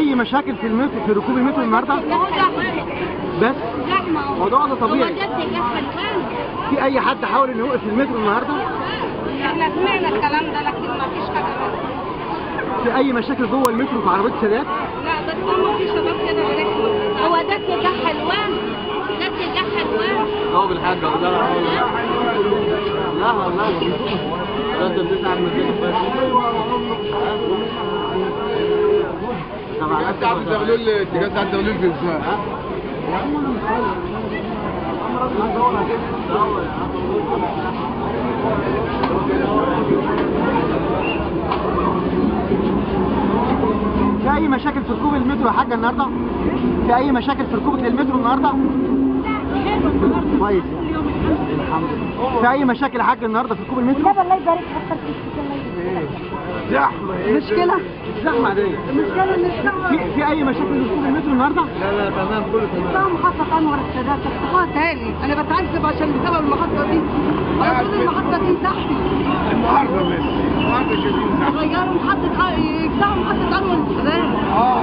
اي مشاكل في المترو في ركوب المترو النهارده ما هو زحمة بس زحمة هو ده وضع طبيعي. هو ده اتجاه حلوان في اي حد حاول انه يوقف المترو النهارده احنا سمعنا الكلام ده لكن ما فيش حاجة منه. في اي مشاكل جوه المترو في عربيه السادات لا بس هم في شباب كده بيركبوا هو ده اتجاه حلوان ده اتجاه حلوان هو بالحاجة لا لا لا والله ده انت بتسعى من كده طب على بتاع الدبلول الاتجاه بتاع الدبلول في الزمان في اي مشاكل في ركوب المترو يا حاجه النهارده في اي مشاكل في ركوبك للمترو النهارده كويس يعني. الحمد لله في اي مشاكل يا حاج النهارده في ركوب المترو الله يبارك حتى في زحمه مشكله زحمه عاديه المشكلة ان الساعة في في اي مشاكل في ركوب المترو النهارده لا لا تمام كله تمام الساعة محطة أنور السادات افتحوها تاني أنا بتعذب عشان بسبب المحطة دي أنا طول المحطة دي تحتي النهارده بس النهارده شايفين زحمه غيروا محطة يفتحوا محطة أنور السادات اه